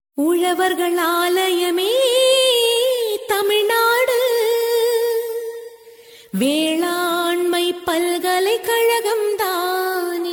உழவர்கள் ஆலயமே தமிழ்நாடு வேளாண்மை பல்கலைக்கழகம் தானே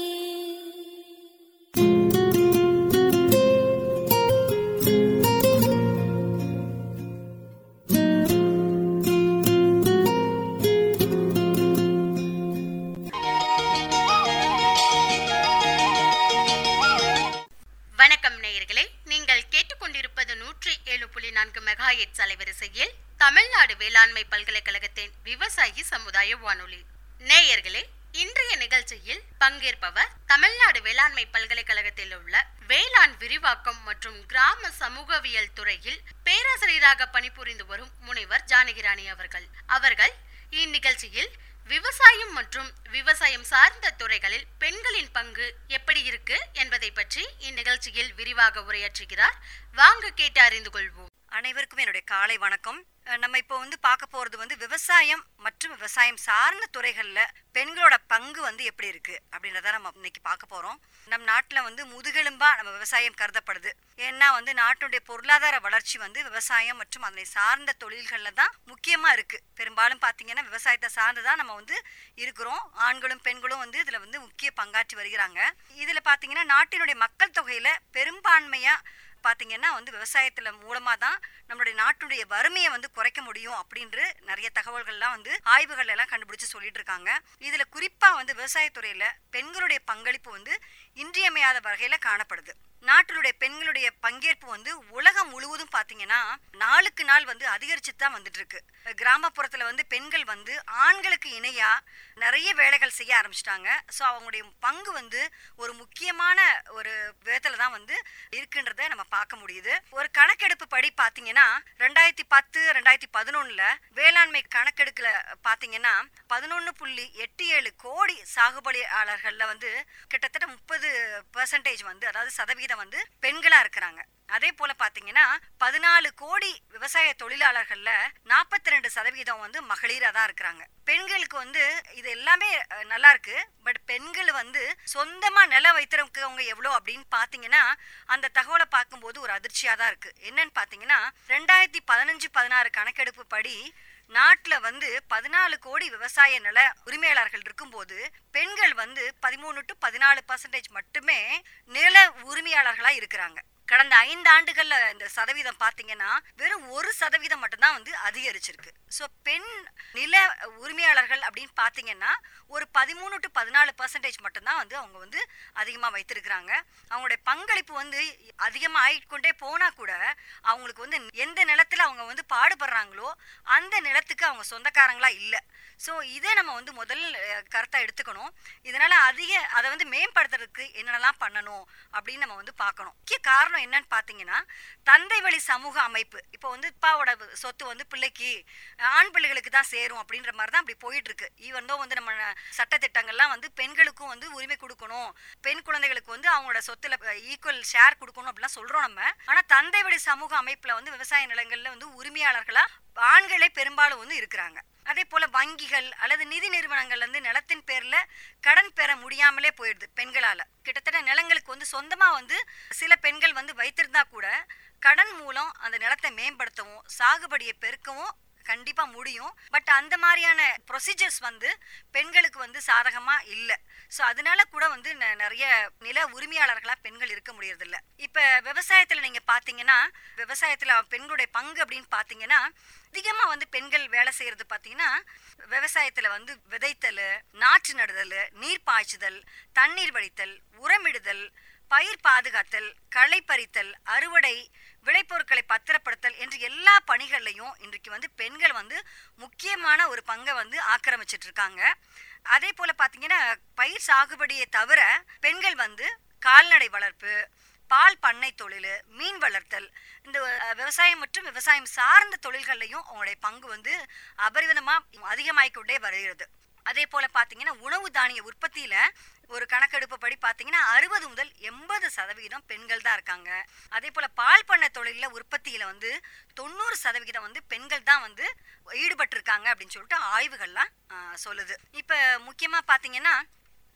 வணக்கம் நேயர்களே நீங்கள் கேட்டுக்கொண்டிருப்பது நூற்றி ஏழு புள்ளி நான்கு மெகா எட்ஸ் அலைவரிசையில் தமிழ்நாடு வேளாண்மை பல்கலைக்கழகத்தின் விவசாயி சமுதாய வானொலி நேயர்களே இன்றைய நிகழ்ச்சியில் பங்கேற்பவர் தமிழ்நாடு வேளாண்மை பல்கலைக்கழகத்தில் உள்ள வேளாண் விரிவாக்கம் மற்றும் கிராம சமூகவியல் துறையில் பேராசிரியராக பணிபுரிந்து வரும் முனைவர் ஜானகிராணி அவர்கள் அவர்கள் இந்நிகழ்ச்சியில் விவசாயம் மற்றும் விவசாயம் சார்ந்த துறைகளில் பெண்களின் பங்கு எப்படி இருக்கு என்பதை பற்றி இந்நிகழ்ச்சியில் விரிவாக உரையாற்றுகிறார் வாங்க கேட்டு அறிந்து கொள்வோம் அனைவருக்கும் என்னுடைய காலை வணக்கம் அஹ் நம்ம இப்போ வந்து பார்க்க போறது வந்து விவசாயம் மற்றும் விவசாயம் சார்ந்த துறைகள்ல பெண்களோட பங்கு வந்து எப்படி இருக்கு அப்படின்றத நம்ம இன்னைக்கு பார்க்க போறோம் நம் நாட்டுல வந்து முதுகெலும்பா நம்ம விவசாயம் கருதப்படுது ஏன்னா வந்து நாட்டுடைய பொருளாதார வளர்ச்சி வந்து விவசாயம் மற்றும் அதனை சார்ந்த தொழில்கள்ல தான் முக்கியமா இருக்கு பெரும்பாலும் பாத்தீங்கன்னா விவசாயத்தை சார்ந்து தான் நம்ம வந்து இருக்கிறோம் ஆண்களும் பெண்களும் வந்து இதுல வந்து முக்கிய பங்காற்றி வருகிறாங்க இதுல பாத்தீங்கன்னா நாட்டினுடைய மக்கள் தொகையில பெரும்பான்மையா பார்த்தீங்கன்னா வந்து விவசாயத்துல மூலமா தான் நம்மளுடைய நாட்டுடைய வறுமையை வந்து குறைக்க முடியும் அப்படின்ற நிறைய தகவல்கள்லாம் வந்து ஆய்வுகள் எல்லாம் கண்டுபிடிச்சு சொல்லிட்டு இருக்காங்க இதுல குறிப்பா வந்து விவசாயத்துறையில பெண்களுடைய பங்களிப்பு வந்து இன்றியமையாத வகையில காணப்படுது நாட்டினுடைய பெண்களுடைய பங்கேற்பு வந்து உலகம் முழுவதும் பாத்தீங்கன்னா நாளுக்கு நாள் வந்து அதிகரிச்சு தான் வந்துட்டு இருக்கு கிராமப்புறத்துல வந்து பெண்கள் வந்து ஆண்களுக்கு இணையா நிறைய வேலைகள் செய்ய ஆரம்பிச்சிட்டாங்க ஸோ அவங்களுடைய பங்கு வந்து ஒரு முக்கியமான ஒரு விதத்துல தான் வந்து இருக்குன்றத நம்ம பார்க்க முடியுது ஒரு கணக்கெடுப்பு படி பாத்தீங்கன்னா ரெண்டாயிரத்தி பத்து ரெண்டாயிரத்தி பதினொன்னுல வேளாண்மை கணக்கெடுக்கல பாத்தீங்கன்னா பதினொன்னு புள்ளி எட்டு ஏழு கோடி சாகுபடியாளர்கள்ல வந்து கிட்டத்தட்ட முப்பது பெர்சன்டேஜ் வந்து அதாவது சதவீதம் வந்து பெண்களா இருக்கிறாங்க அதே போல பாத்தீங்கன்னா பதினாலு கோடி விவசாய தொழிலாளர்கள்ல நாற்பத்தி ரெண்டு சதவீதம் வந்து மகளிரா தான் இருக்கிறாங்க பெண்களுக்கு வந்து இது எல்லாமே அஹ், நல்லா இருக்கு பட் பெண்கள் வந்து சொந்தமா நிலம் வைத்திருக்கவங்க எவ்வளோ அப்படின்னு பாத்தீங்கன்னா அந்த தகவலை பார்க்கும்போது ஒரு அதிர்ச்சியா தான் இருக்கு என்னன்னு பாத்தீங்கன்னா ரெண்டாயிரத்தி பதினஞ்சு பதினாறு கணக்கெடுப்பு படி நாட்டுல வந்து பதினாலு கோடி விவசாய நில உரிமையாளர்கள் இருக்கும்போது பெண்கள் வந்து பதிமூணு டு பதினாலு பர்சன்டேஜ் மட்டுமே நில உரிமையாளர்களா இருக்கிறாங்க கடந்த ஐந்து ஆண்டுகள்ல இந்த சதவீதம் பாத்தீங்கன்னா வெறும் ஒரு சதவீதம் மட்டும்தான் வந்து அதிகரிச்சிருக்கு ஸோ பெண் நில உரிமையாளர்கள் அப்படின்னு பாத்தீங்கன்னா ஒரு பதிமூணு டு பதினாலு பர்சன்டேஜ் மட்டும்தான் வந்து அவங்க வந்து அதிகமா வைத்திருக்கிறாங்க அவங்களுடைய பங்களிப்பு வந்து அதிகமா ஆயிக்கொண்டே போனா கூட அவங்களுக்கு வந்து எந்த நிலத்துல அவங்க வந்து பாடுபடுறாங்களோ அந்த நிலத்துக்கு அவங்க சொந்தக்காரங்களா இல்லை ஸோ இதை நம்ம வந்து முதல் அஹ், கருத்தா எடுத்துக்கணும் இதனால அதிக அதை வந்து மேம்படுத்துறதுக்கு என்னென்னலாம் பண்ணணும் அப்படின்னு நம்ம வந்து பார்க்கணும் முக்கிய காரணம் என்னன்னு பார்த்தீங்கன்னா தந்தை வழி சமூக அமைப்பு இப்போ வந்து அப்பாவோட சொத்து வந்து பிள்ளைக்கு அஹ், ஆண் பிள்ளைகளுக்கு தான் சேரும் அப்படின்ற மாதிரி தான் அப்படி போயிட்டு இருக்கு ஈவன் தோ வந்து நம்ம சட்டத்திட்டங்கள்லாம் வந்து பெண்களுக்கும் வந்து உரிமை கொடுக்கணும் பெண் குழந்தைகளுக்கு வந்து அவங்களோட சொத்துல ஈக்குவல் ஷேர் கொடுக்கணும் அப்படிலாம் சொல்றோம் நம்ம ஆனா தந்தை வழி சமூக அமைப்புல வந்து விவசாய நிலங்கள்ல வந்து உரிமையாளர்களா ஆண்களே பெரும்பாலும் வந்து இருக்கிறாங்க அதே போல வங்கிகள் அல்லது நிதி நிறுவனங்கள் வந்து நிலத்தின் பேர்ல கடன் பெற முடியாமலே போயிடுது பெண்களால கிட்டத்தட்ட நிலங்களுக்கு வந்து சொந்தமா வந்து சில பெண்கள் வந்து வைத்திருந்தா கூட கடன் மூலம் அந்த நிலத்தை மேம்படுத்தவும் சாகுபடியை பெருக்கவும் கண்டிப்பா முடியும் பட் அந்த மாதிரியான ப்ரொசீஜர்ஸ் வந்து பெண்களுக்கு வந்து சாதகமா இல்லை ஸோ அதனால கூட வந்து ந- நிறைய நில உரிமையாளர்களா பெண்கள் இருக்க முடியறதில்ல இப்ப விவசாயத்துல நீங்க பாத்தீங்கன்னா விவசாயத்துல பெண்களுடைய பங்கு அப்படின்னு பாத்தீங்கன்னா அதிகமா வந்து பெண்கள் வேலை செய்யறது பாத்தீங்கன்னா விவசாயத்துல வந்து விதைத்தல் நாற்று நடுதல் நீர் பாய்ச்சுதல் தண்ணீர் வடித்தல் உரமிடுதல் பயிர் பாதுகாத்தல் களை பறித்தல் அறுவடை விளைபொருட்களை பத்திரப்படுத்தல் என்று எல்லா பணிகள்லையும் இன்றைக்கு வந்து பெண்கள் வந்து முக்கியமான ஒரு பங்கை வந்து ஆக்கிரமிச்சிட்டு இருக்காங்க அதே போல பாத்தீங்கன்னா பயிர் சாகுபடியை தவிர பெண்கள் வந்து கால்நடை வளர்ப்பு பால் பண்ணை தொழில் மீன் வளர்த்தல் இந்த அஹ், விவசாயம் மற்றும் விவசாயம் சார்ந்த தொழில்கள்லையும் அவங்களுடைய பங்கு வந்து அபரிவிதமா அதிகமாகிக்கொண்டே வருகிறது அதே போல பாத்தீங்கன்னா உணவு தானிய உற்பத்தியில ஒரு கணக்கெடுப்பு படி பாத்தீங்கன்னா அறுபது முதல் எண்பது சதவிகிதம் பெண்கள் தான் இருக்காங்க அதே போல பால் பண்ணை தொழில உற்பத்தியில வந்து தொண்ணூறு சதவிகிதம் வந்து பெண்கள் தான் வந்து ஈடுபட்டிருக்காங்க அப்படின்னு சொல்லிட்டு ஆய்வுகள்லாம் ஆஹ், சொல்லுது இப்ப முக்கியமா பாத்தீங்கன்னா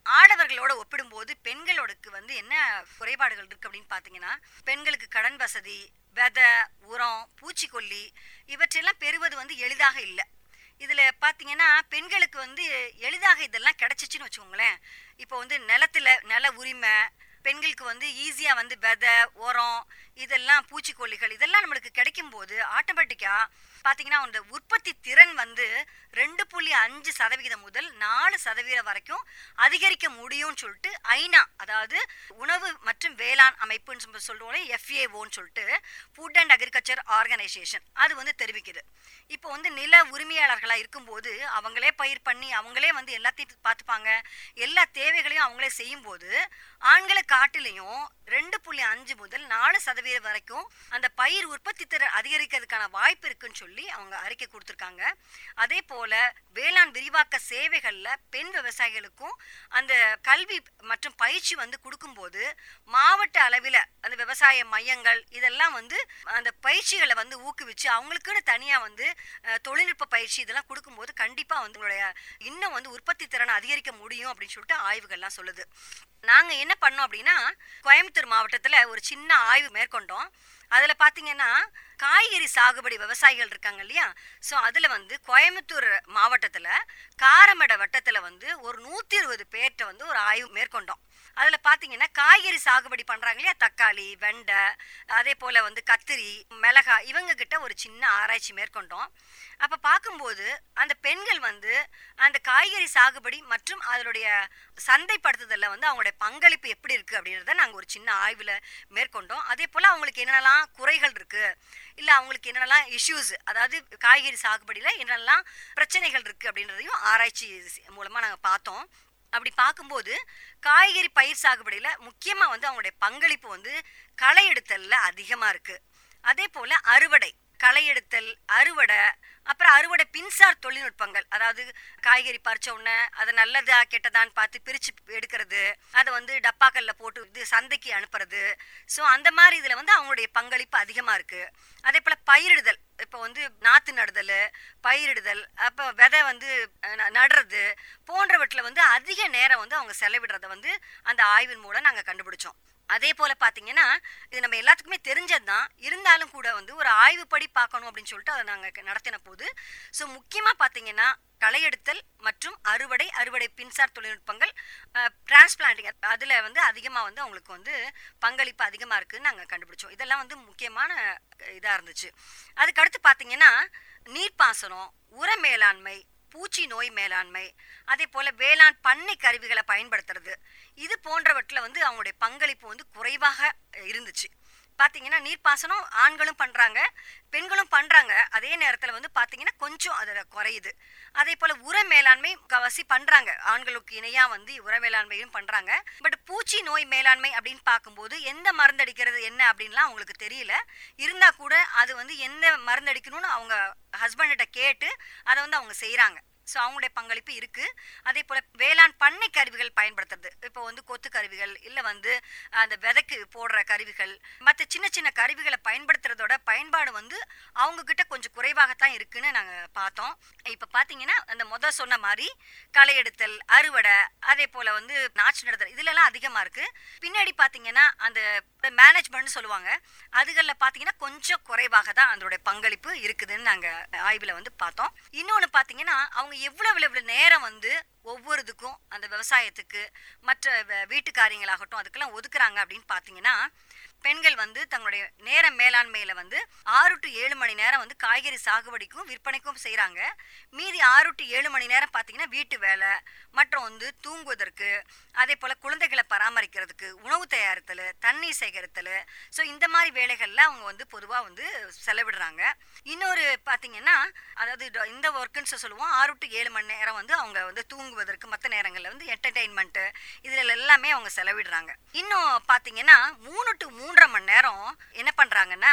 ஆடவர்களோட ஒப்பிடும்போது பெண்களோடுக்கு வந்து என்ன குறைபாடுகள் இருக்கு அப்படின்னு பார்த்தீங்கன்னா பெண்களுக்கு கடன் வசதி விதை உரம் பூச்சிக்கொல்லி இவற்றெல்லாம் பெறுவது வந்து எளிதாக இல்லை இதில் பார்த்தீங்கன்னா பெண்களுக்கு வந்து எளிதாக இதெல்லாம் கிடைச்சிச்சுன்னு வச்சுக்கோங்களேன் இப்போ வந்து நிலத்துல நில உரிமை பெண்களுக்கு வந்து ஈஸியாக வந்து விதை உரம் இதெல்லாம் பூச்சிக்கொல்லிகள் இதெல்லாம் நம்மளுக்கு கிடைக்கும் போது ஆட்டோமேட்டிக்காக பார்த்தீங்கன்னா அந்த உற்பத்தி திறன் வந்து ரெண்டு புள்ளி அஞ்சு சதவிகிதம் முதல் நாலு சதவீதம் வரைக்கும் அதிகரிக்க முடியும்னு சொல்லிட்டு ஐநா அதாவது உணவு மற்றும் வேளாண் அமைப்புன்னு சொல்லி சொல்லுவோம் எஃப்ஏஓன்னு சொல்லிட்டு ஃபுட் அண்ட் அக்ரிகல்ச்சர் ஆர்கனைசேஷன் அது வந்து தெரிவிக்குது இப்போ வந்து நில உரிமையாளர்களாக இருக்கும்போது அவங்களே பயிர் பண்ணி அவங்களே வந்து எல்லாத்தையும் பார்த்துப்பாங்க எல்லா தேவைகளையும் அவங்களே செய்யும்போது ஆண்களை காட்டிலையும் ரெண்டு புள்ளி அஞ்சு முதல் நாலு சதவீதம் வரைக்கும் அந்த பயிர் உற்பத்தி திறன் அதிகரிக்கிறதுக்கான வாய்ப்பு இருக்குன்னு சொல்லி அவங்க அறிக்கை கொடுத்துருக்காங்க அதே போல வேளாண் விரிவாக்க சேவைகள்ல பெண் விவசாயிகளுக்கும் அந்த கல்வி மற்றும் பயிற்சி வந்து கொடுக்கும்போது மாவட்ட அளவில் அந்த விவசாய மையங்கள் இதெல்லாம் வந்து அந்த பயிற்சிகளை வந்து ஊக்குவிச்சு அவங்களுக்குன்னு தனியாக வந்து அஹ், தொழில்நுட்ப பயிற்சி இதெல்லாம் கொடுக்கும்போது கண்டிப்பாக வந்து உங்களுடைய இன்னும் வந்து உற்பத்தி திறனை அதிகரிக்க முடியும் அப்படின்னு சொல்லிட்டு ஆய்வுகள்லாம் சொல்லுது நாங்கள் என்ன பண்ணோம் அப்படின்னா கோயம்புத்தூர் மாவட்டத்தில் ஒரு சின்ன ஆய்வு மேற்கொண்டோம் அதில் பார்த்தீங்கன்னா காய்கறி சாகுபடி விவசாயிகள் இருக்காங்க இல்லையா ஸோ அதில் வந்து கோயம்புத்தூர் மாவட்டத்தில் காரமடை வட்டத்தில் வந்து ஒரு நூற்றி இருபது பேர்கிட்ட வந்து ஒரு ஆய்வு மேற்கொண்டோம் அதில் பார்த்தீங்கன்னா காய்கறி சாகுபடி பண்ணுறாங்க இல்லையா தக்காளி வெண்டை அதே போல் வந்து கத்திரி மிளகாய் இவங்க கிட்ட ஒரு சின்ன ஆராய்ச்சி மேற்கொண்டோம் அப்போ பார்க்கும்போது அந்த பெண்கள் வந்து அந்த காய்கறி சாகுபடி மற்றும் அதனுடைய சந்தைப்படுத்துதலில் வந்து அவங்களுடைய பங்களிப்பு எப்படி இருக்குது அப்படின்றத நாங்கள் ஒரு சின்ன ஆய்வில் மேற்கொண்டோம் அதே போல் அவங்களுக்கு என்னென்னலாம் குறைகள் இருக்குது இல்லை அவங்களுக்கு என்னென்னலாம் இஷ்யூஸ் அதாவது காய்கறி சாகுபடியில் என்னென்னலாம் பிரச்சனைகள் இருக்குது அப்படின்றதையும் ஆராய்ச்சி மூலமாக நாங்கள் பார்த்தோம் அப்படி பார்க்கும்போது காய்கறி பயிர் சாகுபடியில் முக்கியமாக வந்து அவங்களுடைய பங்களிப்பு வந்து களை எடுத்தலில் அதிகமாக இருக்குது அதே போல் அறுவடை களை எடுத்தல் அறுவடை அப்புறம் அறுவடை பின்சார் தொழில்நுட்பங்கள் அதாவது காய்கறி பறிச்ச உடனே அதை நல்லதா கெட்டதான்னு பார்த்து பிரித்து எடுக்கிறது அதை வந்து டப்பாக்களில் போட்டு இது சந்தைக்கு அனுப்புறது ஸோ அந்த மாதிரி இதில் வந்து அவங்களுடைய பங்களிப்பு அதிகமாக இருக்குது அதே போல் பயிரிடுதல் இப்போ வந்து நாற்று நடுதல் பயிரிடுதல் அப்போ விதை வந்து அஹ், ந- நடுறது போன்றவற்றில் வந்து அதிக நேரம் வந்து அவங்க செலவிடுறத வந்து அந்த ஆய்வின் மூலம் நாங்கள் கண்டுபிடிச்சோம் அதே போல பாத்தீங்கன்னா இது நம்ம எல்லாத்துக்குமே தெரிஞ்சது தான் இருந்தாலும் கூட வந்து ஒரு ஆய்வுப்படி பார்க்கணும் அப்படின்னு சொல்லிட்டு அதை நாங்கள் நடத்தின போது ஸோ முக்கியமாக பார்த்தீங்கன்னா களையெடுத்தல் மற்றும் அறுவடை அறுவடை பின்சார் தொழில்நுட்பங்கள் டிரான்ஸ்பிளான்டிங் அதில் வந்து அதிகமாக வந்து அவங்களுக்கு வந்து பங்களிப்பு அதிகமாக இருக்குன்னு நாங்கள் கண்டுபிடிச்சோம் இதெல்லாம் வந்து முக்கியமான இதாக இருந்துச்சு அதுக்கடுத்து பார்த்தீங்கன்னா நீர்ப்பாசனம் உர மேலாண்மை பூச்சி நோய் மேலாண்மை அதே போல வேளாண் பண்ணை கருவிகளை பயன்படுத்துறது இது போன்றவற்றில் வந்து அவங்களுடைய பங்களிப்பு வந்து குறைவாக அஹ், இருந்துச்சு பார்த்தீங்கன்னா நீர்ப்பாசனம் ஆண்களும் பண்ணுறாங்க பெண்களும் பண்ணுறாங்க அதே நேரத்தில் வந்து பார்த்தீங்கன்னா கொஞ்சம் அதில் குறையுது அதே போல் உர மேலாண்மை கவசி பண்ணுறாங்க ஆண்களுக்கு இணையாக வந்து உர மேலாண்மையும் பண்ணுறாங்க பட் பூச்சி நோய் மேலாண்மை அப்படின்னு பார்க்கும்போது எந்த மருந்து அடிக்கிறது என்ன அப்படின்லாம் அவங்களுக்கு தெரியல இருந்தால் கூட அது வந்து எந்த மருந்து அடிக்கணும்னு அவங்க ஹஸ்பண்ட்ட கேட்டு அதை வந்து அவங்க செய்கிறாங்க ஸோ அவங்களுடைய பங்களிப்பு இருக்கு அதே போல வேளாண் பண்ணை கருவிகள் பயன்படுத்துறது இப்போ வந்து கொத்து கருவிகள் இல்லை வந்து அந்த விதைக்கு போடுற கருவிகள் மற்ற சின்ன சின்ன கருவிகளை பயன்படுத்துறதோட பயன்பாடு வந்து அவங்க கிட்ட கொஞ்சம் குறைவாகத்தான் இருக்குன்னு நாங்கள் பார்த்தோம் இப்போ பார்த்தீங்கன்னா அந்த முத சொன்ன மாதிரி களை எடுத்தல் அறுவடை அதே போல வந்து நாச்சு நடுதல் இதுலலாம் அதிகமாக இருக்கு பின்னாடி பார்த்தீங்கன்னா அந்த மேனேஜ்மெண்ட்னு சொல்லுவாங்க அதுகளில் பார்த்தீங்கன்னா கொஞ்சம் குறைவாக தான் அதனுடைய பங்களிப்பு இருக்குதுன்னு நாங்கள் ஆய்வில் வந்து பார்த்தோம் இன்னொன்று பார்த்தீங்கன்னா அவங்க எவ்வளவு எவ்வளவு நேரம் வந்து ஒவ்வொருதுக்கும் அந்த விவசாயத்துக்கு மற்ற வ- வீட்டு காரியங்களாகட்டும் அதுக்கெல்லாம் ஒதுக்குறாங்க அப்படின்னு பார்த்தீங்கன்னா பெண்கள் வந்து தங்களுடைய நேர மேலாண்மையில வந்து ஆறு டு ஏழு மணி நேரம் வந்து காய்கறி சாகுபடிக்கும் விற்பனைக்கும் செய்கிறாங்க மீதி ஆறு டு ஏழு மணி நேரம் பார்த்தீங்கன்னா வீட்டு வேலை மற்றும் வந்து தூங்குவதற்கு அதே போல் குழந்தைகளை பராமரிக்கிறதுக்கு உணவு தயாரித்தல் தண்ணீர் சேகரித்தல் ஸோ இந்த மாதிரி வேலைகளில் அவங்க வந்து பொதுவாக வந்து செலவிடுறாங்க இன்னொரு பார்த்தீங்கன்னா அதாவது ட- இந்த ஒர்க்குன்னு சொல்லுவோம் ஆறு டு ஏழு மணி நேரம் வந்து அவங்க வந்து தூங்குவதற்கு மற்ற நேரங்களில் வந்து என்டர்டெயின்மெண்ட்டு இதில் எல்லாமே அவங்க செலவிடுறாங்க இன்னும் பார்த்தீங்கன்னா மூணு டு மூன்றரை மணி நேரம் என்ன பண்ணுறாங்கன்னா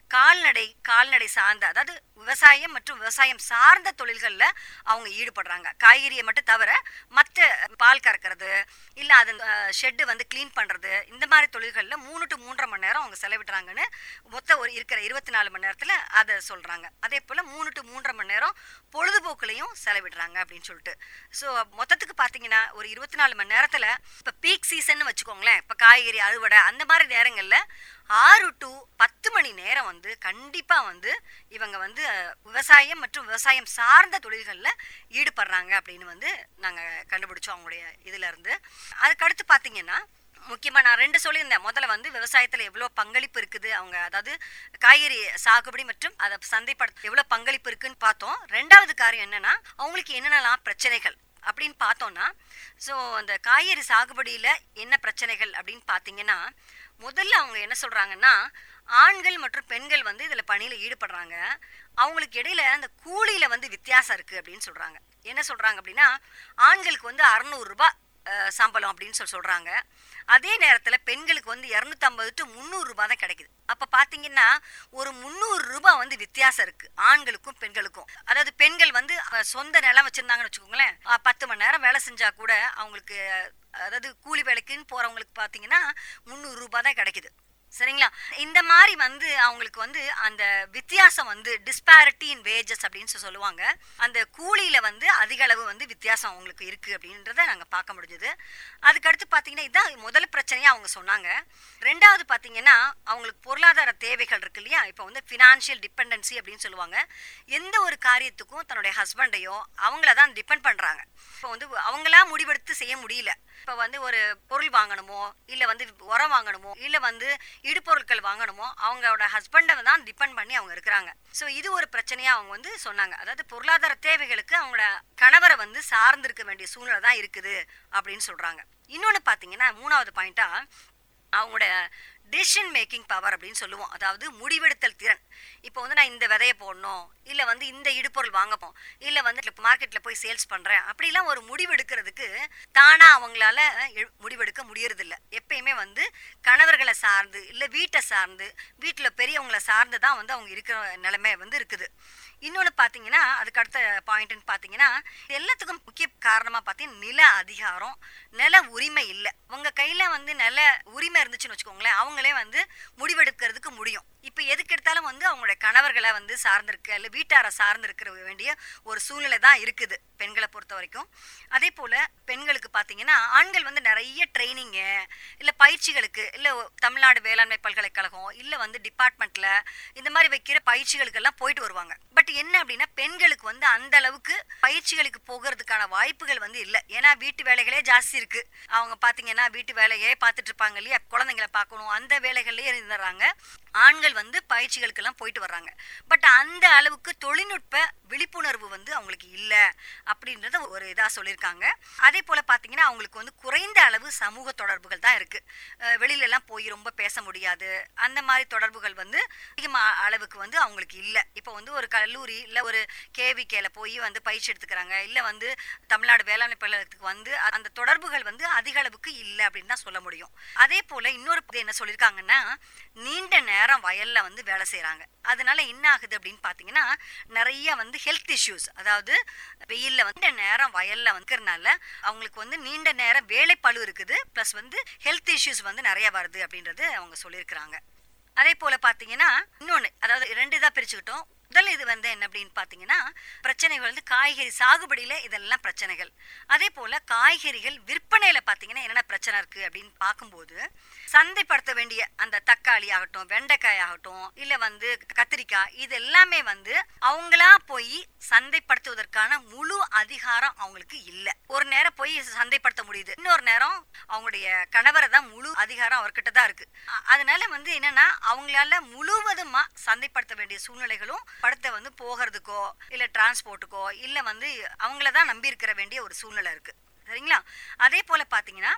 கால்நடை கால்நடை சார்ந்த அதாவது விவசாயம் மற்றும் விவசாயம் சார்ந்த தொழில்களில் அவங்க ஈடுபடுறாங்க காய்கறியை மட்டும் தவிர மற்ற பால் கறக்கிறது இல்லை அது ஷெட்டு வந்து க்ளீன் பண்ணுறது இந்த மாதிரி தொழில்களில் மூணு டு மூன்றரை மணி நேரம் அவங்க செலவிடுறாங்கன்னு மொத்த ஒரு இருக்கிற இருபத்தி நாலு மணி நேரத்தில் அதை சொல்கிறாங்க அதே போல் மூணு டு மூன்றரை மணி நேரம் பொழுதுபோக்குலையும் செலவிடுறாங்க அப்படின்னு சொல்லிட்டு ஸோ மொத்தத்துக்கு பார்த்தீங்கன்னா ஒரு இருபத்தி நாலு மணி நேரத்தில் இப்போ பீக் சீசன் வச்சுக்கோங்களேன் இப்போ காய்கறி அறுவடை அந்த மாதிரி நேரங்களில் ஆறு டு பத்து மணி நேரம் வந்து கண்டிப்பாக வந்து இவங்க வந்து அஹ், விவசாயம் மற்றும் விவசாயம் சார்ந்த தொழில்களில் ஈடுபடுறாங்க அப்படின்னு வந்து நாங்கள் கண்டுபிடிச்சோம் அவங்களுடைய இதுல இருந்து அதுக்கடுத்து பார்த்தீங்கன்னா முக்கியமாக நான் ரெண்டு சொல்லியிருந்தேன் முதல்ல வந்து விவசாயத்தில் எவ்வளோ பங்களிப்பு இருக்குது அவங்க அதாவது காய்கறி சாகுபடி மற்றும் அதை சந்தைப்படுத்த எவ்வளோ பங்களிப்பு இருக்குன்னு பார்த்தோம் ரெண்டாவது காரியம் என்னன்னா அவங்களுக்கு என்னென்னலாம் பிரச்சனைகள் அப்படின்னு பார்த்தோம்னா ஸோ அந்த காய்கறி சாகுபடியில் என்ன பிரச்சனைகள் அப்படின்னு பார்த்தீங்கன்னா முதல்ல அவங்க என்ன சொல்கிறாங்கன்னா ஆண்கள் மற்றும் பெண்கள் வந்து இதில் பணியில் ஈடுபடுறாங்க அவங்களுக்கு இடையில அந்த கூலியில் வந்து வித்தியாசம் இருக்குது அப்படின்னு சொல்கிறாங்க என்ன சொல்கிறாங்க அப்படின்னா ஆண்களுக்கு வந்து அறநூறுரூபா சம்பளம் அப்படின்னு சொல்லி சொல்கிறாங்க அதே நேரத்தில் பெண்களுக்கு வந்து இரநூத்தம்பது டு முந்நூறுரூபா தான் கிடைக்குது அப்போ பார்த்தீங்கன்னா ஒரு முந்நூறு ரூபாய் வந்து வித்தியாசம் இருக்குது ஆண்களுக்கும் பெண்களுக்கும் அதாவது பெண்கள் வந்து அஹ், சொந்த நிலம் வச்சுருந்தாங்கன்னு வச்சுக்கோங்களேன் அஹ், பத்து மணி நேரம் வேலை செஞ்சால் கூட அவங்களுக்கு அதாவது கூலி வேலைக்குன்னு போகிறவங்களுக்கு பார்த்தீங்கன்னா முந்நூறு ரூபாய் தான் கிடைக்குது சரிங்களா இந்த மாதிரி வந்து அவங்களுக்கு வந்து அந்த வித்தியாசம் வந்து டிஸ்பாரிட்டி இன் வேஜஸ் அப்படின்னு சொல்லி சொல்லுவாங்க அந்த கூலியில வந்து அதிக அளவு வந்து வித்தியாசம் அவங்களுக்கு இருக்கு அப்படின்றத நாங்க பார்க்க முடிஞ்சது அதுக்கடுத்து பார்த்தீங்கன்னா இதுதான் முதல் பிரச்சனையா அவங்க சொன்னாங்க ரெண்டாவது பார்த்தீங்கன்னா அவங்களுக்கு பொருளாதார தேவைகள் இருக்கு இல்லையா இப்போ வந்து ஃபினான்ஷியல் டிபெண்டன்சி அப்படின்னு சொல்லுவாங்க எந்த ஒரு காரியத்துக்கும் தன்னுடைய ஹஸ்பண்டையோ அவங்கள தான் டிபெண்ட் பண்றாங்க இப்போ வந்து அவங்களா முடிவெடுத்து செய்ய முடியல இப்போ வந்து ஒரு பொருள் வாங்கணுமோ இல்லை வந்து உரம் வாங்கணுமோ இல்லை வந்து இடுபொருட்கள் வாங்கணுமோ அவங்களோட ஹஸ்பண்டை தான் டிபெண்ட் பண்ணி அவங்க இருக்கிறாங்க ஸோ இது ஒரு பிரச்சனையாக அவங்க வந்து சொன்னாங்க அதாவது பொருளாதார தேவைகளுக்கு அவங்களோட கணவரை வந்து சார்ந்திருக்க வேண்டிய சூழ்நிலை தான் இருக்குது அப்படின்னு சொல்கிறாங்க இன்னொன்று பார்த்தீங்கன்னா மூணாவது பாயிண்ட்டாக அவங்களோட டெசிஷன் மேக்கிங் பவர் அப்படின்னு சொல்லுவோம் அதாவது முடிவெடுத்தல் திறன் இப்போ வந்து நான் இந்த விதைய போடணும் இல்லை வந்து இந்த இடுபொருள் வாங்கப்போம் இல்லை வந்து மார்க்கெட்டில் போய் சேல்ஸ் பண்ணுறேன் அப்படிலாம் ஒரு முடிவெடுக்கிறதுக்கு தானாக அவங்களால எ- முடிவெடுக்க முடியறதில்ல எப்பயுமே வந்து கணவர்களை சார்ந்து இல்லை வீட்டை சார்ந்து வீட்டில் பெரியவங்களை சார்ந்து தான் வந்து அவங்க இருக்கிற நிலைமை வந்து இருக்குது இன்னொன்று பார்த்தீங்கன்னா அதுக்கு அடுத்த பாயிண்ட்னு பார்த்தீங்கன்னா இது எல்லாத்துக்கும் முக்கிய காரணமாக பார்த்தீங்கன்னா நில அதிகாரம் நில உரிமை இல்லை உங்கள் கையில் வந்து நில உரிமை இருந்துச்சுன்னு வச்சுக்கோங்களேன் அவங்களே வந்து முடிவெடுக்கிறதுக்கு முடியும் இப்போ எதுக்கு எடுத்தாலும் வந்து அவங்களுடைய கணவர்களை வந்து சார்ந்திருக்க இல்லை வீட்டாரை சார்ந்திருக்கிற வேண்டிய ஒரு சூழ்நிலை தான் இருக்குது பெண்களை பொறுத்த வரைக்கும் அதே போல் பெண்களுக்கு பார்த்தீங்கன்னா ஆண்கள் வந்து நிறைய ட்ரைனிங்கு இல்லை பயிற்சிகளுக்கு இல்லை தமிழ்நாடு வேளாண்மை பல்கலைக்கழகம் இல்லை வந்து டிபார்ட்மெண்ட்டில் இந்த மாதிரி வைக்கிற பயிற்சிகளுக்கெல்லாம் போயிட்டு வருவாங்க பட் என்ன அப்படின்னா பெண்களுக்கு வந்து அந்த அளவுக்கு பயிற்சிகளுக்கு போகிறதுக்கான வாய்ப்புகள் வந்து இல்லை ஏன்னா வீட்டு வேலைகளே ஜாஸ்தி இருக்கு அவங்க பார்த்தீங்கன்னா வீட்டு வேலையே பார்த்துட்டு இருப்பாங்க இல்லையா குழந்தைங்களை பார்க்கணும் அந்த வேலைகள்லயே இருந்துடுறாங்க ஆண்கள் வந்து பயிற்சிகளுக்கெல்லாம் போயிட்டு வர்றாங்க பட் அந்த அளவுக்கு தொழில்நுட்ப விழிப்புணர்வு வந்து அவங்களுக்கு இல்லை அப்படின்றத ஒரு இதாக சொல்லியிருக்காங்க அதே போல் பார்த்தீங்கன்னா அவங்களுக்கு வந்து குறைந்த அளவு சமூக தொடர்புகள் தான் இருக்குது வெளியில எல்லாம் போய் ரொம்ப பேச முடியாது அந்த மாதிரி தொடர்புகள் வந்து அதிகமாக அளவுக்கு வந்து அவங்களுக்கு இல்லை இப்போ வந்து ஒரு கல்லூரி இல்லை ஒரு கேவிகேல போய் வந்து பயிற்சி எடுத்துக்கிறாங்க இல்லை வந்து தமிழ்நாடு வேளாண்மை பல்கலைக்கழகத்துக்கு வந்து அந்த தொடர்புகள் வந்து அதிக அளவுக்கு இல்லை அப்படின்னு தான் சொல்ல முடியும் அதே போல் இன்னொரு இது என்ன சொல்லியிருக்காங்கன்னா நீண்ட நேரம் வயல்ல வந்து வேலை செய்கிறாங்க அதனால என்ன ஆகுது அப்படின்னு பார்த்தீங்கன்னா நிறைய வந்து ஹெல்த் இஷ்யூஸ் அதாவது வெயில்ல வந்து நீண்ட நேரம் வயல்ல வந்துக்கிறதுனால அவங்களுக்கு வந்து நீண்ட நேரம் வேலைப்பளு இருக்குது ப்ளஸ் வந்து ஹெல்த் இஷ்யூஸ் வந்து நிறைய வருது அப்படின்றது அவங்க சொல்லியிருக்கிறாங்க அதே போல பார்த்தீங்கன்னா இன்னொன்று அதாவது ரெண்டு இதாக பிரிச்சுக்கிட்டோம் முதல் இது வந்து என்ன அப்படின்னு பார்த்தீங்கன்னா பிரச்சனைகள் வந்து காய்கறி சாகுபடியில் இதெல்லாம் பிரச்சனைகள் அதே போல் காய்கறிகள் விற்பனையில் பார்த்தீங்கன்னா என்னென்ன பிரச்சனை இருக்குது அப்படின்னு பார்க்கும்போது சந்தைப்படுத்த வேண்டிய அந்த தக்காளி ஆகட்டும் வெண்டைக்காய் ஆகட்டும் இல்லை வந்து கத்திரிக்காய் இது எல்லாமே வந்து அவங்களா போய் சந்தைப்படுத்துவதற்கான முழு அதிகாரம் அவங்களுக்கு இல்லை ஒரு நேரம் போய் சந்தைப்படுத்த முடியுது இன்னொரு நேரம் அவங்களுடைய கணவரை தான் முழு அதிகாரம் அவர்கிட்ட தான் இருக்கு அ- அதனால வந்து என்னன்னா அவங்களால முழுவதுமா சந்தைப்படுத்த வேண்டிய சூழ்நிலைகளும் படத்தை வந்து போகிறதுக்கோ இல்ல டிரான்ஸ்போர்ட்டுக்கோ இல்ல வந்து அவங்கள தான் நம்பி இருக்கிற வேண்டிய ஒரு சூழ்நிலை இருக்கு சரிங்களா அதே போல பாத்தீங்கன்னா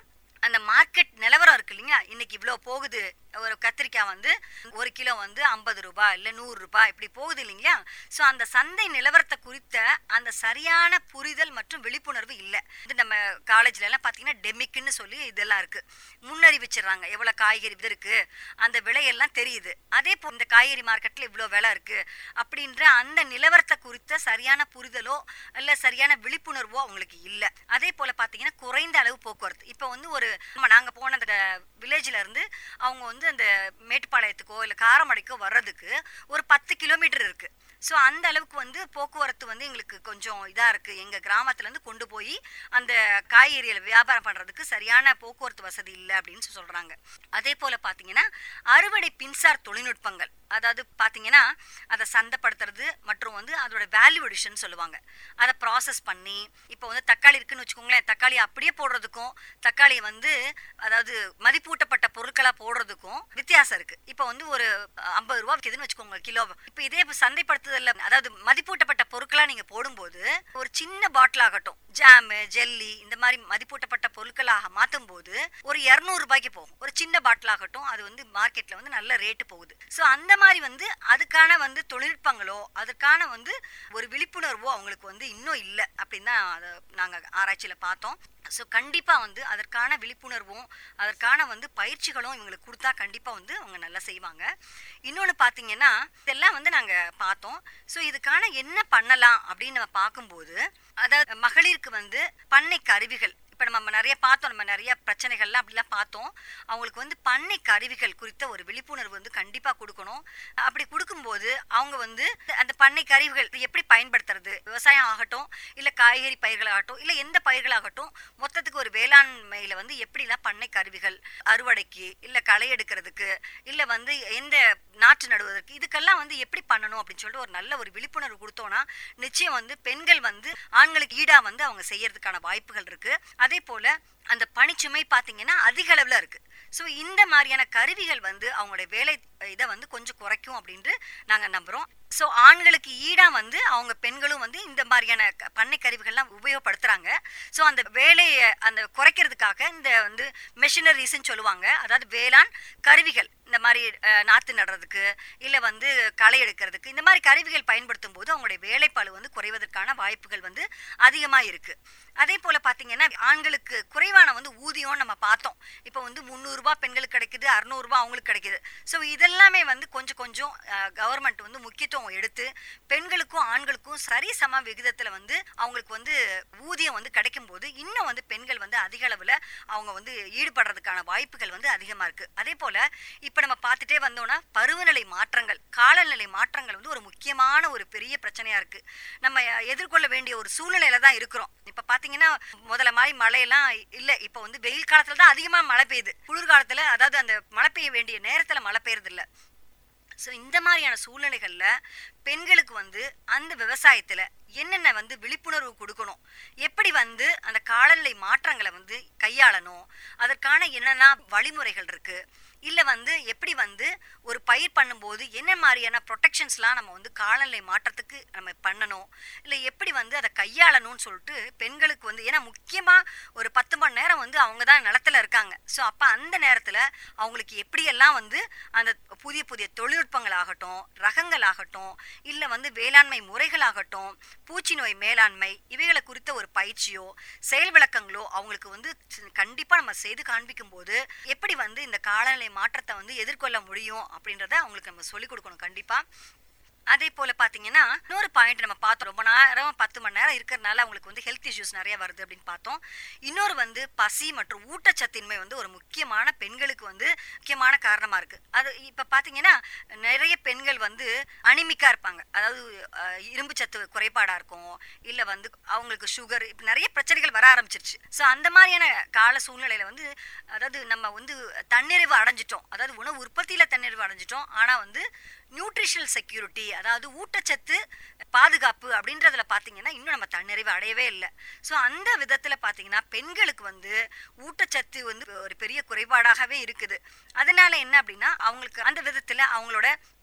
அந்த மார்க்கெட் நிலவரம் இருக்கு இல்லைங்க இன்னைக்கு இவ்வளோ போகுது ஒரு கத்திரிக்காய் வந்து ஒரு கிலோ வந்து ஐம்பது ரூபாய் இல்லை நூறு ரூபாய் இப்படி போகுது இல்லைங்களா ஸோ அந்த சந்தை நிலவரத்தை குறித்த அந்த சரியான புரிதல் மற்றும் விழிப்புணர்வு இல்லை இது நம்ம காலேஜ்ல எல்லாம் பார்த்தீங்கன்னா டெமிக்குன்னு சொல்லி இதெல்லாம் இருக்கு முன்னறிவிச்சிடுறாங்க எவ்வளோ காய்கறி இது இருக்கு அந்த விலையெல்லாம் தெரியுது அதே போ இந்த காய்கறி மார்க்கெட்டில் இவ்வளோ விலை இருக்கு அப்படின்ற அந்த நிலவரத்தை குறித்த சரியான புரிதலோ இல்லை சரியான விழிப்புணர்வோ அவங்களுக்கு இல்லை அதே போல் பார்த்தீங்கன்னா குறைந்த அளவு போக்குவரத்து இப்போ வந்து ஒரு நம்ம நாங்கள் போன அந்த வில்லேஜில் இருந்து அவங்க வந்து அந்த மேட்டுப்பாளையத்துக்கோ இல்லை காரமடைக்கோ வர்றதுக்கு ஒரு பத்து கிலோமீட்டர் இருக்கு ஸோ அந்த அளவுக்கு வந்து போக்குவரத்து வந்து எங்களுக்கு கொஞ்சம் இதாக இருக்குது எங்கள் கிராமத்துலேருந்து கொண்டு போய் அந்த காய்கறிகளை வியாபாரம் பண்ணுறதுக்கு சரியான போக்குவரத்து வசதி இல்லை அப்படின்னு சொல்கிறாங்க அதே போல் பார்த்தீங்கன்னா அறுவடை பின்சார் தொழில்நுட்பங்கள் அதாவது பார்த்தீங்கன்னா அதை சந்தைப்படுத்துறது மற்றும் வந்து அதோட வேல்யூ அடிஷன் சொல்லுவாங்க அதை ப்ராசஸ் பண்ணி இப்போ வந்து தக்காளி இருக்குன்னு வச்சுக்கோங்களேன் தக்காளி அப்படியே போடுறதுக்கும் தக்காளியை வந்து அதாவது மதிப்பூட்டப்பட்ட பொருட்களாக போடுறதுக்கும் வித்தியாசம் இருக்கு இப்போ வந்து ஒரு ஐம்பது ரூபா விற்கிதுன்னு வச்சுக்கோங்க கிலோ இப்போ இதே இப்போ சந்தைப்படுத்துதல்ல அதாவது மதிப்பூட்டப்பட்ட பொருட்களாக நீங்கள் போடும்போது ஒரு சின்ன பாட்டில் ஆகட்டும் ஜாமு ஜெல்லி இந்த மாதிரி மதிப்பூட்டப்பட்ட பொருட்களாக மாற்றும் போது ஒரு இரநூறு ரூபாய்க்கு போகும் ஒரு சின்ன பாட்டில் ஆகட்டும் அது வந்து மார்க்கெட்டில் வந்து நல்ல ரேட்டு போகுது ஸோ அந்த மாதிரி வந்து அதுக்கான வந்து தொழில்நுட்பங்களோ அதுக்கான வந்து ஒரு விழிப்புணர்வோ அவங்களுக்கு வந்து இன்னும் இல்லை அப்படின்னு தான் அதை நாங்கள் ஆராய்ச்சியில் பார்த்தோம் ஸோ கண்டிப்பாக வந்து அதற்கான விழிப்புணர்வும் அதற்கான வந்து பயிற்சிகளும் இவங்களுக்கு கொடுத்தா கண்டிப்பாக வந்து அவங்க நல்லா செய்வாங்க இன்னொன்று பார்த்தீங்கன்னா இதெல்லாம் வந்து நாங்கள் பார்த்தோம் ஸோ இதுக்கான என்ன பண்ணலாம் அப்படின்னு நம்ம பார்க்கும்போது அதாவது மகளிருக்கு வந்து பண்ணை கருவிகள் இப்போ நம்ம நிறைய பார்த்தோம் நம்ம நிறைய பிரச்சனைகள்லாம் அப்படிலாம் பார்த்தோம் அவங்களுக்கு வந்து பண்ணை கருவிகள் குறித்த ஒரு விழிப்புணர்வு வந்து கண்டிப்பாக கொடுக்கணும் அப்படி கொடுக்கும்போது அவங்க வந்து அந்த பண்ணை கருவிகள் எப்படி பயன்படுத்துறது விவசாயம் ஆகட்டும் இல்லை காய்கறி பயிர்களாகட்டும் இல்லை எந்த பயிர்களாகட்டும் மொத்தத்துக்கு ஒரு வேளாண்மையில் வந்து எப்படிலாம் பண்ணை கருவிகள் அறுவடைக்கு இல்லை களை எடுக்கிறதுக்கு இல்லை வந்து எந்த நாற்று நடுவதற்கு இதுக்கெல்லாம் வந்து எப்படி பண்ணணும் அப்படின்னு சொல்லிட்டு ஒரு நல்ல ஒரு விழிப்புணர்வு கொடுத்தோம்னா நிச்சயம் வந்து பெண்கள் வந்து ஆண்களுக்கு ஈடா வந்து அவங்க செய்யறதுக்கான வாய்ப்புகள் இருக்கு அதே போல அந்த பணிச்சுமை பார்த்தீங்கன்னா அதிக அளவில் இருக்கு ஸோ இந்த மாதிரியான கருவிகள் வந்து அவங்களுடைய வேலை இதை வந்து கொஞ்சம் குறைக்கும் அப்படின்ட்டு நாங்கள் நம்புகிறோம் ஸோ ஆண்களுக்கு ஈடாக வந்து அவங்க பெண்களும் வந்து இந்த மாதிரியான க- பண்ணை கருவிகள்லாம் உபயோகப்படுத்துகிறாங்க ஸோ அந்த வேலையை அந்த குறைக்கிறதுக்காக இந்த வந்து மெஷினரிஸ்ன்னு சொல்லுவாங்க அதாவது வேளாண் கருவிகள் இந்த மாதிரி அஹ், நாற்று நடுறதுக்கு இல்லை வந்து களை எடுக்கிறதுக்கு இந்த மாதிரி கருவிகள் பயன்படுத்தும் போது அவங்களுடைய வேலைப்பளு வந்து குறைவதற்கான வாய்ப்புகள் வந்து அதிகமாக இருக்குது அதே போல் பார்த்தீங்கன்னா ஆண்களுக்கு குறைவான வந்து ஊதியம் நம்ம பார்த்தோம் இப்போ வந்து முந்நூறுரூபா பெண்களுக்கு கிடைக்குது அறநூறுபா அவங்களுக்கு கிடைக்குது ஸோ இதெல்லாமே வந்து கொஞ்சம் கொஞ்சம் கவர்மெண்ட் வந்து முக்கியத்துவம் எடுத்து பெண்களுக்கும் ஆண்களுக்கும் சரி சம விகிதத்தில் வந்து அவங்களுக்கு வந்து ஊதியம் வந்து கிடைக்கும் போது இன்னும் வந்து பெண்கள் வந்து அதிக அளவில் அவங்க வந்து ஈடுபடுறதுக்கான வாய்ப்புகள் வந்து அதிகமாக இருக்குது அதே போல் இப்போ நம்ம பார்த்துட்டே வந்தோம்னா பருவநிலை மாற்றங்கள் காலநிலை மாற்றங்கள் வந்து ஒரு முக்கியமான ஒரு பெரிய பிரச்சனையாக இருக்குது நம்ம எதிர்கொள்ள வேண்டிய ஒரு சூழ்நிலையில தான் இருக்கிறோம் இப்போ பார்த்தீங்கன்னா முதல்ல மாதிரி மழையெல்லாம் இல்லை இப்போ வந்து வெயில் காலத்தில் தான் அதிகமாக மழை பெய்யுது குளிர்காலத்தில் அதாவது அந்த மழை பெய்ய வேண்டிய நேரத்தில் மழை பெய்யறது இல்ல ஸோ இந்த மாதிரியான சூழ்நிலைகளில் பெண்களுக்கு வந்து அந்த விவசாயத்தில் என்னென்ன வந்து விழிப்புணர்வு கொடுக்கணும் எப்படி வந்து அந்த காலநிலை மாற்றங்களை வந்து கையாளணும் அதற்கான என்னென்ன வழிமுறைகள் இருக்கு இல்லை வந்து எப்படி வந்து ஒரு பயிர் பண்ணும்போது என்ன மாதிரியான ப்ரொடெக்ஷன்ஸ்லாம் நம்ம வந்து காலநிலை மாற்றத்துக்கு நம்ம பண்ணணும் இல்லை எப்படி வந்து அதை கையாளணும்னு சொல்லிட்டு பெண்களுக்கு வந்து ஏன்னா முக்கியமாக ஒரு பத்து மணி நேரம் வந்து அவங்க தான் நிலத்துல இருக்காங்க ஸோ அப்போ அந்த நேரத்தில் அவங்களுக்கு எப்படியெல்லாம் வந்து அந்த புதிய புதிய தொழில்நுட்பங்கள் ஆகட்டும் ரகங்கள் ஆகட்டும் இல்லை வந்து வேளாண்மை முறைகளாகட்டும் பூச்சி நோய் மேலாண்மை இவைகளை குறித்த ஒரு பயிற்சியோ செயல் விளக்கங்களோ அவங்களுக்கு வந்து கண்டிப்பாக நம்ம செய்து காண்பிக்கும் போது எப்படி வந்து இந்த காலநிலை மாற்றத்தை வந்து எதிர்கொள்ள முடியும் அப்படின்றத அவங்களுக்கு நம்ம சொல்லிக் கொடுக்கணும் கண்டிப்பாக அதே போல பாத்தீங்கன்னா இன்னொரு பாயிண்ட் நம்ம பார்த்தோம் ரொம்ப நேரம் பத்து மணி நேரம் இருக்கிறதுனால அவங்களுக்கு வந்து ஹெல்த் இஷ்யூஸ் நிறைய வருது அப்படின்னு பார்த்தோம் இன்னொரு வந்து பசி மற்றும் ஊட்டச்சத்தின்மை வந்து ஒரு முக்கியமான பெண்களுக்கு வந்து முக்கியமான காரணமா இருக்கு அது இப்ப பாத்தீங்கன்னா நிறைய பெண்கள் வந்து அனிமிக்கா இருப்பாங்க அதாவது அஹ், இரும்பு சத்து குறைபாடா இருக்கும் இல்ல வந்து அவங்களுக்கு சுகர் இப்ப நிறைய பிரச்சனைகள் வர ஆரம்பிச்சிருச்சு ஸோ அந்த மாதிரியான கால சூழ்நிலையில வந்து அதாவது நம்ம வந்து தன்னிறைவு அடைஞ்சிட்டோம் அதாவது உணவு உற்பத்தியில தன்னிறைவு அடைஞ்சிட்டோம் ஆனா வந்து நியூட்ரிஷனல் செக்யூரிட்டி அதாவது ஊட்டச்சத்து பாதுகாப்பு அப்படின்றதுல பார்த்தீங்கன்னா இன்னும் நம்ம தன்னிறைவு அடையவே இல்லை ஸோ அந்த விதத்தில் பார்த்தீங்கன்னா பெண்களுக்கு வந்து ஊட்டச்சத்து வந்து ஒரு பெரிய குறைபாடாகவே இருக்குது அதனால என்ன அப்படின்னா அவங்களுக்கு அந்த விதத்தில் அவங்களோட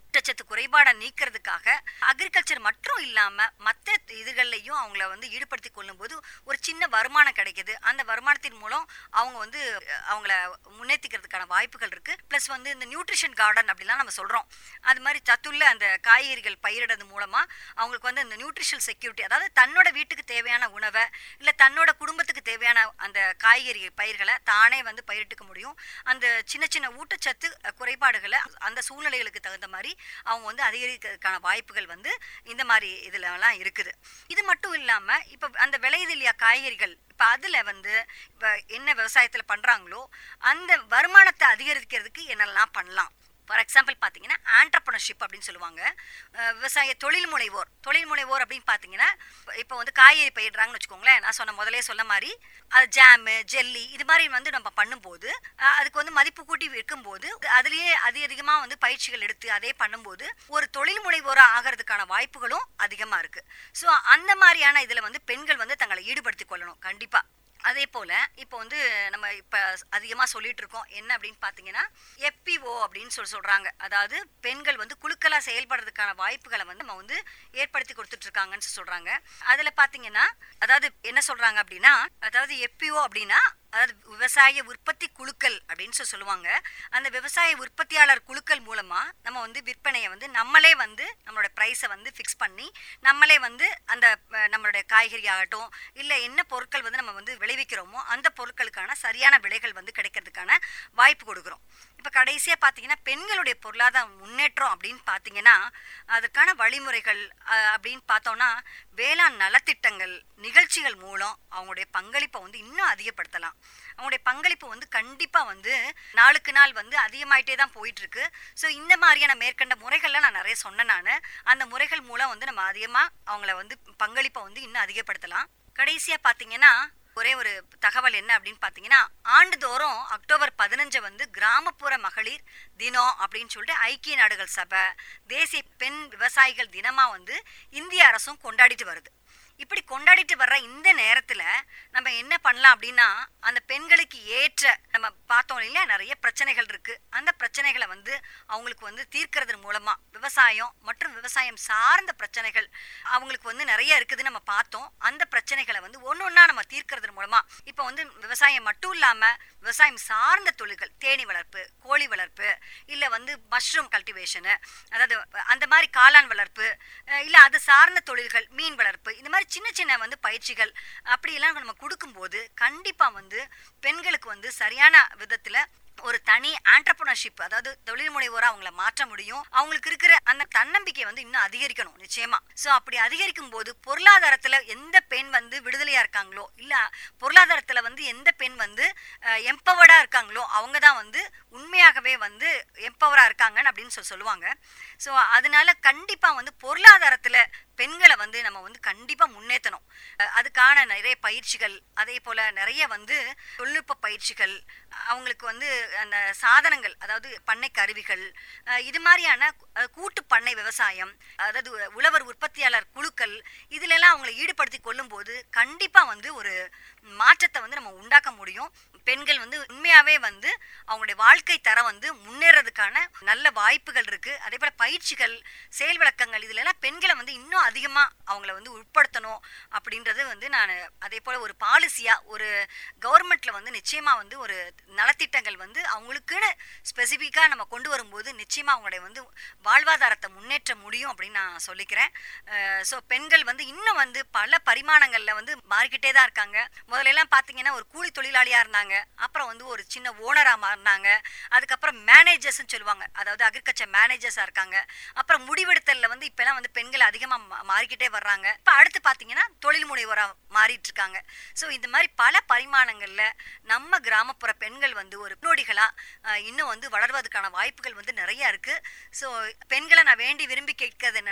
ஊட்டச்சத்து குறைபாடை நீக்கிறதுக்காக அக்ரிகல்ச்சர் மட்டும் இல்லாம மற்ற இதுகள்லையும் அவங்கள வந்து ஈடுபடுத்தி கொள்ளும்போது ஒரு சின்ன வருமானம் கிடைக்குது அந்த வருமானத்தின் மூலம் அவங்க வந்து அஹ், அவங்கள முன்னேற்றிக்கிறதுக்கான வாய்ப்புகள் இருக்கு ப்ளஸ் வந்து இந்த நியூட்ரிஷன் கார்டன் அப்படிலாம் நம்ம சொல்றோம் அது மாதிரி சத்துள்ள அந்த காய்கறிகள் பயிரிடுறது மூலமா அவங்களுக்கு வந்து இந்த நியூட்ரிஷன் செக்யூரிட்டி அதாவது தன்னோட வீட்டுக்கு தேவையான உணவை இல்லை தன்னோட குடும்பத்துக்கு தேவையான அந்த காய்கறி பயிர்களை தானே வந்து பயிரிட்டுக்க முடியும் அந்த சின்ன சின்ன ஊட்டச்சத்து அஹ், குறைபாடுகளை அந்த சூழ்நிலைகளுக்கு தகுந்த மாதிரி அவங்க வந்து அதிகரிக்கிறதுக்கான வாய்ப்புகள் வந்து இந்த மாதிரி இதுலலாம் இருக்குது இது மட்டும் இல்லாம இப்போ அந்த விளையுது இல்லையா காய்கறிகள் இப்போ அதில் வந்து இப்போ என்ன விவசாயத்தில் பண்ணுறாங்களோ அந்த வருமானத்தை அதிகரிக்கிறதுக்கு என்னெல்லாம் பண்ணலாம் ஃபார் எக்ஸாம்பிள் பார்த்தீங்கன்னா ஆண்டர்பனர்ஷிப் அப்படின்னு சொல்லுவாங்க அஹ் விவசாய தொழில் முனைவோர் தொழில் முனைவோர் அப்படின்னு பார்த்தீங்கன்னா இப்போ வந்து காய்கறி பயிடுறாங்கன்னு வச்சுக்கோங்களேன் நான் சொன்ன முதலே சொன்ன மாதிரி அது ஜாமு ஜெல்லி இது மாதிரி வந்து நம்ம பண்ணும்போது அஹ் அதுக்கு வந்து மதிப்பு கூட்டி விற்கும்போது அதுலேயே அதிக அதிகமாக வந்து பயிற்சிகள் எடுத்து அதே பண்ணும்போது ஒரு தொழில் முனைவோராக ஆகிறதுக்கான வாய்ப்புகளும் அதிகமாக இருக்குது ஸோ அந்த மாதிரியான இதில் வந்து பெண்கள் வந்து தங்களை ஈடுபடுத்திக் கொள்ளணும் கண்டிப்பாக அதே போல் இப்போ வந்து நம்ம இப்போ அதிகமாக சொல்லிட்டு இருக்கோம் என்ன அப்படின்னு பார்த்தீங்கன்னா எப்பிஓ அப்படின்னு சொல்லி சொல்கிறாங்க அதாவது பெண்கள் வந்து குழுக்களாக செயல்படுறதுக்கான வாய்ப்புகளை வந்து நம்ம வந்து ஏற்படுத்தி கொடுத்துட்ருக்காங்கன்னு சொல்கிறாங்க அதில் பார்த்தீங்கன்னா அதாவது என்ன சொல்கிறாங்க அப்படின்னா அதாவது எப்பிஓ அப்படின்னா அதாவது விவசாய உற்பத்தி குழுக்கள் அப்படின்னு சொல்லி சொல்லுவாங்க அந்த விவசாய உற்பத்தியாளர் குழுக்கள் மூலமா நம்ம வந்து விற்பனையை வந்து நம்மளே வந்து நம்மளோட ப்ரைஸை வந்து ஃபிக்ஸ் பண்ணி நம்மளே வந்து அந்த அஹ், நம்மளுடைய காய்கறி ஆகட்டும் இல்லை என்ன பொருட்கள் வந்து நம்ம வந்து விளைவிக்கிறோமோ அந்த பொருட்களுக்கான சரியான விலைகள் வந்து கிடைக்கிறதுக்கான வாய்ப்பு கொடுக்குறோம் இப்போ கடைசியாக பார்த்தீங்கன்னா பெண்களுடைய பொருளாதார முன்னேற்றம் அப்படின்னு பார்த்தீங்கன்னா அதுக்கான வழிமுறைகள் அஹ், அப்படின்னு பார்த்தோம்னா வேளாண் நலத்திட்டங்கள் நிகழ்ச்சிகள் மூலம் அவங்களுடைய பங்களிப்பை வந்து இன்னும் அதிகப்படுத்தலாம் அவங்களுடைய பங்களிப்பு வந்து கண்டிப்பாக வந்து நாளுக்கு நாள் வந்து அதிகமாயிட்டே தான் போயிட்டு இருக்கு ஸோ இந்த மாதிரியான மேற்கண்ட முறைகள்லாம் நான் நிறைய சொன்னேன் நான் அந்த முறைகள் மூலம் வந்து நம்ம அதிகமாக அவங்கள வந்து பங்களிப்பை வந்து இன்னும் அதிகப்படுத்தலாம் கடைசியாக பார்த்தீங்கன்னா ஒரே ஒரு தகவல் என்ன அப்படின்னு பார்த்தீங்கன்னா ஆண்டுதோறும் அக்டோபர் பதினஞ்சை வந்து கிராமப்புற மகளிர் தினம் அப்படின்னு சொல்லிட்டு ஐக்கிய நாடுகள் சபை தேசிய பெண் விவசாயிகள் தினமாக வந்து இந்திய அரசும் கொண்டாடிட்டு வருது இப்படி கொண்டாடிட்டு வர்ற இந்த நேரத்தில் நம்ம என்ன பண்ணலாம் அப்படின்னா அந்த பெண்களுக்கு ஏற்ற நம்ம பார்த்தோம் இல்லையா நிறைய பிரச்சனைகள் இருக்கு அந்த பிரச்சனைகளை வந்து அவங்களுக்கு வந்து தீர்க்கறதன் மூலமா விவசாயம் மற்றும் விவசாயம் சார்ந்த பிரச்சனைகள் அவங்களுக்கு வந்து நிறைய இருக்குது நம்ம பார்த்தோம் அந்த பிரச்சனைகளை வந்து ஒன்று ஒன்றா நம்ம தீர்க்கறதன் மூலமா இப்போ வந்து விவசாயம் மட்டும் இல்லாமல் விவசாயம் சார்ந்த தொழில்கள் தேனி வளர்ப்பு கோழி வளர்ப்பு இல்லை வந்து மஷ்ரூம் கல்டிவேஷனு அதாவது அந்த மாதிரி காளான் வளர்ப்பு அஹ் இல்ல அது சார்ந்த தொழில்கள் மீன் வளர்ப்பு இந்த மாதிரி சின்ன சின்ன வந்து பயிற்சிகள் அப்படியெல்லாம் நம்ம கொடுக்கும்போது கண்டிப்பா வந்து பெண்களுக்கு வந்து சரியான விதத்துல ஒரு தனி ஆண்டர்பனர்ஷிப் அதாவது தொழில் முனைவோரா அவங்கள மாற்ற முடியும் அவங்களுக்கு இருக்கிற அந்த தன்னம்பிக்கை வந்து இன்னும் அதிகரிக்கணும் நிச்சயமா சோ அப்படி அதிகரிக்கும் போது பொருளாதாரத்துல எந்த பெண் வந்து விடுதலையா இருக்காங்களோ இல்ல பொருளாதாரத்துல வந்து எந்த பெண் வந்து எம்பவர்டா இருக்காங்களோ அவங்க தான் வந்து உண்மையாகவே வந்து எம்பவரா இருக்காங்கன்னு அப்படின்னு சொல்லி சொல்லுவாங்க ஸோ அதனால கண்டிப்பா வந்து பொருளாதாரத்துல பெண்களை வந்து நம்ம வந்து கண்டிப்பா முன்னேற்றணும் அஹ் அதுக்கான நிறைய பயிற்சிகள் அதே போல நிறைய வந்து தொழில்நுட்ப பயிற்சிகள் அவங்களுக்கு வந்து அந்த சாதனங்கள் அதாவது பண்ணை கருவிகள் அஹ் இது மாதிரியான அஹ் கூட்டு பண்ணை விவசாயம் அதாவது உழவர் உற்பத்தியாளர் குழுக்கள் இதுல எல்லாம் அவங்களை ஈடுபடுத்தி கொள்ளும்போது கண்டிப்பா வந்து ஒரு மாற்றத்தை வந்து நம்ம உண்டாக்க முடியும் பெண்கள் வந்து உண்மையாவே வந்து அவங்களுடைய வாழ்க்கை தரம் வந்து முன்னேறதுக்கான நல்ல வாய்ப்புகள் இருக்கு அதே போல பயிற்சிகள் செயல் விளக்கங்கள் இதுல எல்லாம் பெண்களை வந்து இன்னும் அதிகமா அவங்கள வந்து உட்படுத்தணும் அப்படின்றது வந்து நான் அதே போல ஒரு பாலிசியா ஒரு கவர்மெண்ட்ல வந்து நிச்சயமா வந்து ஒரு நலத்திட்டங்கள் வந்து அவங்களுக்குன்னு ஸ்பெசிஃபிக்கா நம்ம கொண்டு வரும்போது நிச்சயமா அவங்களுடைய வந்து வாழ்வாதாரத்தை முன்னேற்ற முடியும் அப்படின்னு நான் சொல்லிக்கிறேன் ஸோ பெண்கள் வந்து இன்னும் வந்து பல பரிமாணங்கள்ல வந்து மாறிக்கிட்டே தான் இருக்காங்க முதல்ல எல்லாம் பாத்தீங்கன்னா ஒரு கூலி தொழிலாளியா இருந்தாங்க அப்புறம் வந்து ஒரு சின்ன ஓனரா மாறினாங்க அதுக்கப்புறம் மேனேஜர்ஸ்னு சொல்லுவாங்க அதாவது அக்ரிகல்ச்சர் மேனேஜர்ஸா இருக்காங்க அப்புறம் முடிவெடுத்தல்ல வந்து இப்பெல்லாம் வந்து பெண்கள் அதிகமா மா- மாறிக்கிட்டே வர்றாங்க இப்போ அடுத்து பாத்தீங்கன்னா தொழில் முனைவோரா மாறிட்டு இருக்காங்க ஸோ இந்த மாதிரி பல பரிமாணங்கள்ல நம்ம கிராமப்புற பெண்கள் வந்து ஒரு முன்னோடிகளா அஹ், இன்னும் வந்து வளர்வதற்கான வாய்ப்புகள் வந்து நிறைய இருக்கு ஸோ பெண்களை நான் வேண்டி விரும்பி கேட்கறது என்னன்னா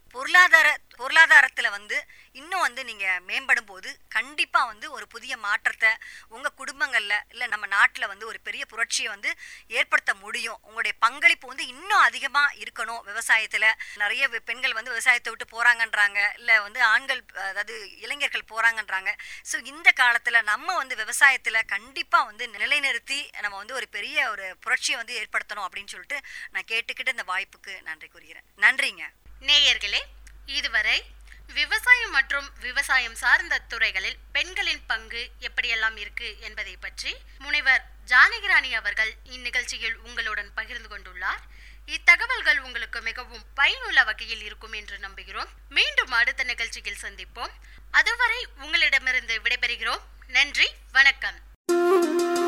பொருளாதார பொருளாதாரத்துல வந்து இன்னும் வந்து நீங்க மேம்படும் போது கண்டிப்பா வந்து ஒரு புதிய மாற்றத்தை உங்க குடும்பங்கள்ல இல்ல நம்ம நாட்டுல வந்து ஒரு பெரிய புரட்சியை வந்து ஏற்படுத்த முடியும் உங்களுடைய பங்களிப்பு வந்து இன்னும் அதிகமா இருக்கணும் விவசாயத்துல நிறைய வி- பெண்கள் வந்து விவசாயத்தை விட்டு போறாங்கன்றாங்க இல்ல வந்து ஆண்கள் அதாவது இளைஞர்கள் போறாங்கன்றாங்க ஸோ இந்த காலத்துல நம்ம வந்து விவசாயத்துல கண்டிப்பா வந்து நிலைநிறுத்தி நம்ம வந்து ஒரு பெரிய ஒரு புரட்சியை வந்து ஏற்படுத்தணும் அப்படின்னு சொல்லிட்டு நான் கேட்டுக்கிட்டு இந்த வாய்ப்புக்கு நன்றி கூறுகிறேன் நன்றிங்க நேயர்களே இதுவரை விவசாயம் மற்றும் விவசாயம் சார்ந்த துறைகளில் பெண்களின் பங்கு எப்படியெல்லாம் இருக்கு என்பதை பற்றி முனைவர் ஜானகிராணி அவர்கள் இந்நிகழ்ச்சியில் உங்களுடன் பகிர்ந்து கொண்டுள்ளார் இத்தகவல்கள் உங்களுக்கு மிகவும் பயனுள்ள வகையில் இருக்கும் என்று நம்புகிறோம் மீண்டும் அடுத்த நிகழ்ச்சியில் சந்திப்போம் அதுவரை உங்களிடமிருந்து விடைபெறுகிறோம் நன்றி வணக்கம்